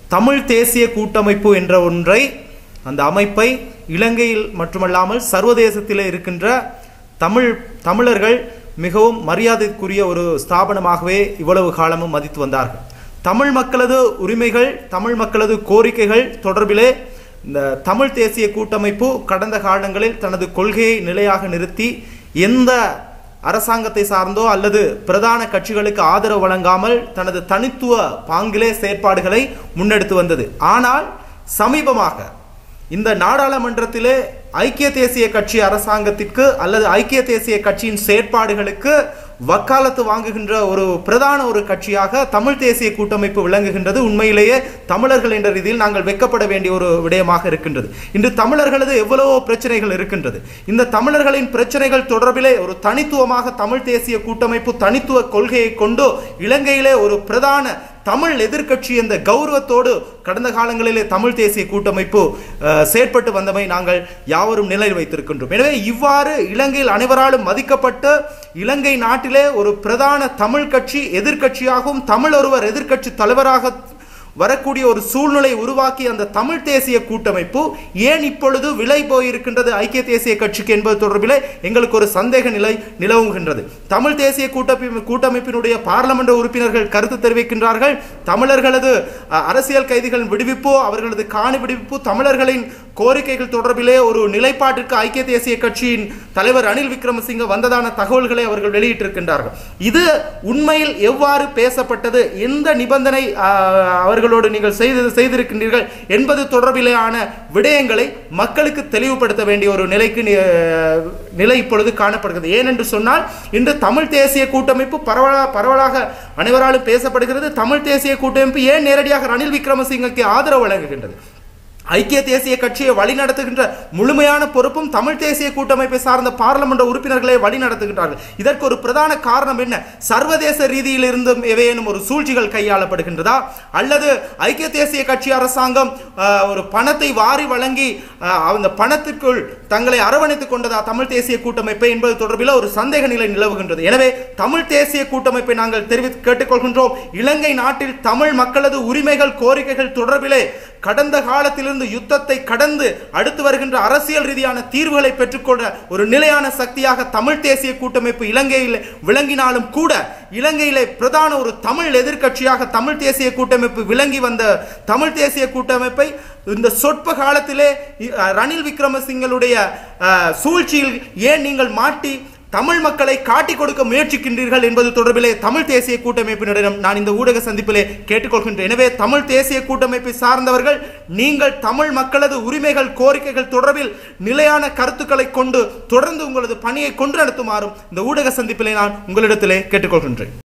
தமிழ் தேசிய கூட்டமைப்பு என்ற ஒன்றை அந்த அமைப்பை இலங்கையில் மட்டுமல்லாமல் சர்வதேசத்திலே இருக்கின்ற தமிழ் தமிழர்கள் மிகவும் மரியாதைக்குரிய ஒரு ஸ்தாபனமாகவே இவ்வளவு காலமும் மதித்து வந்தார்கள் தமிழ் மக்களது உரிமைகள் தமிழ் மக்களது கோரிக்கைகள் தொடர்பிலே இந்த தமிழ் தேசிய கூட்டமைப்பு கடந்த காலங்களில் தனது கொள்கையை நிலையாக நிறுத்தி எந்த அரசாங்கத்தை சார்ந்தோ அல்லது பிரதான கட்சிகளுக்கு ஆதரவு வழங்காமல் தனது தனித்துவ பாங்கிலே செயற்பாடுகளை முன்னெடுத்து வந்தது ஆனால் சமீபமாக இந்த நாடாளுமன்றத்திலே ஐக்கிய தேசிய கட்சி அரசாங்கத்திற்கு அல்லது ஐக்கிய தேசிய கட்சியின் செயற்பாடுகளுக்கு வக்காலத்து வாங்குகின்ற ஒரு பிரதான ஒரு கட்சியாக தமிழ் தேசிய கூட்டமைப்பு விளங்குகின்றது உண்மையிலேயே தமிழர்கள் என்ற ரீதியில் நாங்கள் வெக்கப்பட வேண்டிய ஒரு விடயமாக இருக்கின்றது இன்று தமிழர்களது எவ்வளவோ பிரச்சனைகள் இருக்கின்றது இந்த தமிழர்களின் பிரச்சனைகள் தொடர்பிலே ஒரு தனித்துவமாக தமிழ் தேசிய கூட்டமைப்பு தனித்துவ கொள்கையை கொண்டு இலங்கையிலே ஒரு பிரதான தமிழ் எதிர்க்கட்சி என்ற கௌரவத்தோடு கடந்த காலங்களிலே தமிழ் தேசிய கூட்டமைப்பு அஹ், செயற்பட்டு வந்தமை நாங்கள் யாவரும் நிலையில் வைத்திருக்கின்றோம் எனவே இவ்வாறு இலங்கையில் அனைவராலும் மதிக்கப்பட்ட இலங்கை நாட்டிலே ஒரு பிரதான தமிழ் கட்சி எதிர்க்கட்சியாகவும் தமிழ் ஒருவர் எதிர்க்கட்சி தலைவராக வரக்கூடிய ஒரு சூழ்நிலை உருவாக்கி அந்த தமிழ் தேசிய கூட்டமைப்பு ஏன் இப்பொழுது விலை போயிருக்கின்றது ஐக்கிய தேசிய கட்சிக்கு என்பது தொடர்பிலே எங்களுக்கு ஒரு சந்தேக நிலை நிலவுகின்றது தமிழ் தேசிய கூட்டமைப்பு கூட்டமைப்பினுடைய பாராளுமன்ற உறுப்பினர்கள் கருத்து தெரிவிக்கின்றார்கள் தமிழர்களது அஹ், அரசியல் கைதிகள் விடுவிப்பு அவர்களது காணி விடுவிப்பு தமிழர்களின் கோரிக்கைகள் தொடர்பிலே ஒரு நிலைப்பாட்டிற்கு ஐக்கிய தேசிய கட்சியின் தலைவர் அனில் விக்ரமசிங்க வந்ததான தகவல்களை அவர்கள் வெளியிட்டிருக்கின்றார்கள் இது உண்மையில் எவ்வாறு பேசப்பட்டது எந்த நிபந்தனை ஆஹ், அவர்களோடு நீங்கள் செய்து செய்திருக்கின்றீர்கள் என்பது தொடர்பிலான விடயங்களை மக்களுக்கு தெளிவுபடுத்த வேண்டிய ஒரு நிலைக்கு நி- நிலை இப்பொழுது காணப்படுகிறது ஏனென்று சொன்னால் இன்று தமிழ் தேசிய கூட்டமைப்பு பரவலா பரவலாக அனைவராலும் பேசப்படுகிறது தமிழ் தேசிய கூட்டமைப்பு ஏன் நேரடியாக ரணில் விக்ரமசிங்கக்கு ஆதரவு வழங்குகின்றது ஐக்கிய தேசிய கட்சியை வழிநடத்துகின்ற முழுமையான பொறுப்பும் தமிழ் தேசிய கூட்டமைப்பை சார்ந்த பாராளுமன்ற உறுப்பினர்களை வழிநடத்துகின்றார்கள் இதற்கு ஒரு பிரதான காரணம் என்ன சர்வதேச ரீதியில் இருந்தும் எவையேனும் ஒரு சூழ்ச்சிகள் கையாளப்படுகின்றதா அல்லது ஐக்கிய தேசிய கட்சி அரசாங்கம் ஆஹ், ஒரு பணத்தை வாரி வழங்கி ஆஹ், அந்த பணத்திற்குள் தங்களை அரவணைத்துக் கொண்டதா தமிழ் தேசிய கூட்டமைப்பை என்பது தொடர்பில் ஒரு சந்தேக நிலை நிலவுகின்றது எனவே தமிழ் தேசிய கூட்டமைப்பை நாங்கள் தெரிவித்து கேட்டுக்கொள்கின்றோம் இலங்கை நாட்டில் தமிழ் மக்களது உரிமைகள் கோரிக்கைகள் தொடர்பிலே கடந்த காலத்திலிருந்து யுத்தத்தை கடந்து அடுத்து வருகின்ற அரசியல் ரீதியான தீர்வுகளை பெற்றுக்கொள்ள ஒரு நிலையான சக்தியாக தமிழ் தேசிய கூட்டமைப்பு இலங்கையில் விளங்கினாலும் கூட இலங்கையிலே பிரதான ஒரு தமிழ் எதிர்க்கட்சியாக தமிழ் தேசிய கூட்டமைப்பு விளங்கி வந்த தமிழ் தேசிய கூட்டமைப்பை இந்த சொற்ப காலத்திலே இ- அஹ், ரணில் விக்ரமசிங்களுடைய அஹ், சூழ்ச்சியில் ஏன் நீங்கள் மாட்டி தமிழ் மக்களை காட்டிக் கொடுக்க முயற்சிக்கின்றீர்கள் என்பது தொடர்பிலே தமிழ் தேசிய கூட்டமைப்பினரிடம் நான் இந்த ஊடக சந்திப்பிலே கேட்டுக்கொள்கின்றேன் எனவே தமிழ் தேசிய கூட்டமைப்பை சார்ந்தவர்கள் நீங்கள் தமிழ் மக்களது உரிமைகள் கோரிக்கைகள் தொடர்பில் நிலையான கருத்துக்களை கொண்டு தொடர்ந்து உங்களது பணியை கொண்டு நடத்துமாறும் இந்த ஊடக சந்திப்பிலே நான் உங்களிடத்திலே கேட்டுக்கொள்கின்றேன்